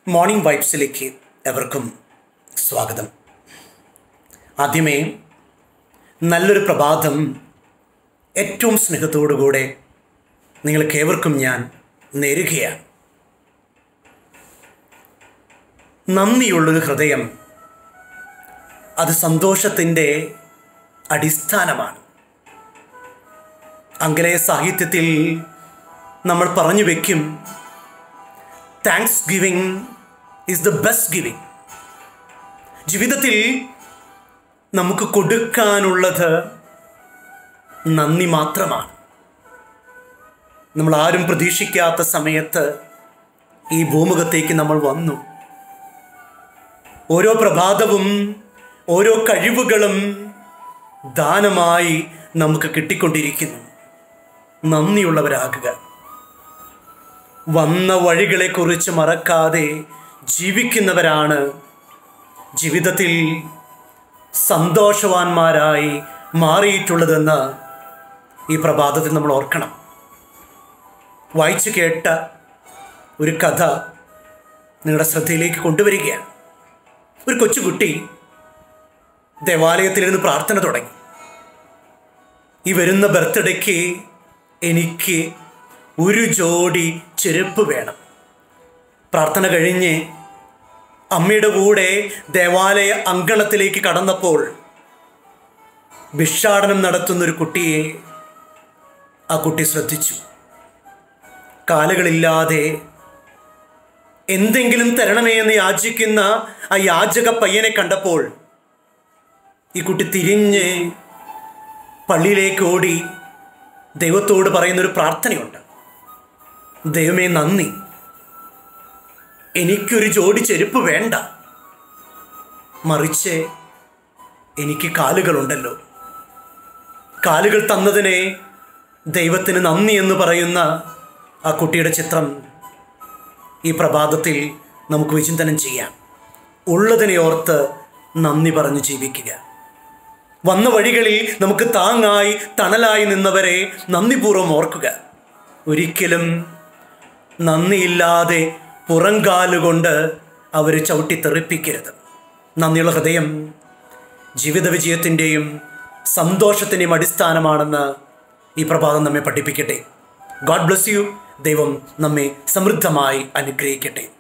morning വൈബ്സിലേക്ക് എവർക്കും സ്വാഗതം ആദ്യമേ നല്ലൊരു പ്രഭാതം ഏറ്റവും സ്നേഹത്തോടുകൂടെ നിങ്ങൾക്കേവർക്കും ഞാൻ നേരുകയാണ് നന്ദിയുള്ളൊരു ഹൃദയം അത് സന്തോഷത്തിൻ്റെ അടിസ്ഥാനമാണ് ആംഗലേയ സാഹിത്യത്തിൽ നമ്മൾ പറഞ്ഞു വയ്ക്കും thanks giving is the best giving ജീവിതത്തിൽ നമുക്ക് കൊടുക്കാനുള്ളത് നന്ദി മാത്രമാണ് നമ്മൾ ആരും പ്രതീക്ഷിക്കാത്ത സമയത്ത് ഈ ഭൂമുഖത്തേക്ക് നമ്മൾ വന്നു ഓരോ പ്രഭാതവും ഓരോ കഴിവുകളും ദാനമായി നമുക്ക് കിട്ടിക്കൊണ്ടിരിക്കുന്നു നന്ദിയുള്ളവരാകുക വന്ന വഴികളെക്കുറിച്ച് മറക്കാതെ ജീവിക്കുന്നവരാണ് ജീവിതത്തിൽ സന്തോഷവാന്മാരായി മാറിയിട്ടുള്ളതെന്ന് ഈ പ്രഭാതത്തിൽ നമ്മൾ ഓർക്കണം വായിച്ചു കേട്ട ഒരു കഥ നിങ്ങളുടെ ശ്രദ്ധയിലേക്ക് കൊണ്ടുവരികയാണ് ഒരു കൊച്ചുകുട്ടി ദേവാലയത്തിലിരുന്ന് പ്രാർത്ഥന തുടങ്ങി ഈ വരുന്ന ബർത്ത്ഡേക്ക് എനിക്ക് ഒരു ജോഡി ചെരുപ്പ് വേണം പ്രാർത്ഥന കഴിഞ്ഞ് അമ്മയുടെ കൂടെ ദേവാലയ അങ്കണത്തിലേക്ക് കടന്നപ്പോൾ ഭിക്ഷാടനം നടത്തുന്ന ഒരു കുട്ടിയെ ആ കുട്ടി ശ്രദ്ധിച്ചു കാലുകളില്ലാതെ എന്തെങ്കിലും തരണമേ എന്ന് യാചിക്കുന്ന ആ യാചക പയ്യനെ കണ്ടപ്പോൾ ഈ കുട്ടി തിരിഞ്ഞ് പള്ളിയിലേക്ക് ഓടി ദൈവത്തോട് പറയുന്നൊരു പ്രാർത്ഥനയുണ്ട് ദൈവമേ നന്ദി എനിക്കൊരു ജോഡി ചെരുപ്പ് വേണ്ട മറിച്ച് എനിക്ക് കാലുകളുണ്ടല്ലോ കാലുകൾ തന്നതിനെ ദൈവത്തിന് നന്ദി എന്ന് പറയുന്ന ആ കുട്ടിയുടെ ചിത്രം ഈ പ്രഭാതത്തിൽ നമുക്ക് വിചിന്തനം ചെയ്യാം ഉള്ളതിനെ ഓർത്ത് നന്ദി പറഞ്ഞു ജീവിക്കുക വന്ന വഴികളിൽ നമുക്ക് താങ്ങായി തണലായി നിന്നവരെ നന്ദിപൂർവ്വം ഓർക്കുക ഒരിക്കലും നന്ദിയില്ലാതെ പുറങ്കാലുകൊണ്ട് അവരെ ചവിട്ടി തെറിപ്പിക്കരുത് നന്ദിയുള്ള ഹൃദയം ജീവിത വിജയത്തിൻ്റെയും സന്തോഷത്തിൻ്റെയും അടിസ്ഥാനമാണെന്ന് ഈ പ്രഭാതം നമ്മെ പഠിപ്പിക്കട്ടെ ഗോഡ് ബ്ലസ് യു ദൈവം നമ്മെ സമൃദ്ധമായി അനുഗ്രഹിക്കട്ടെ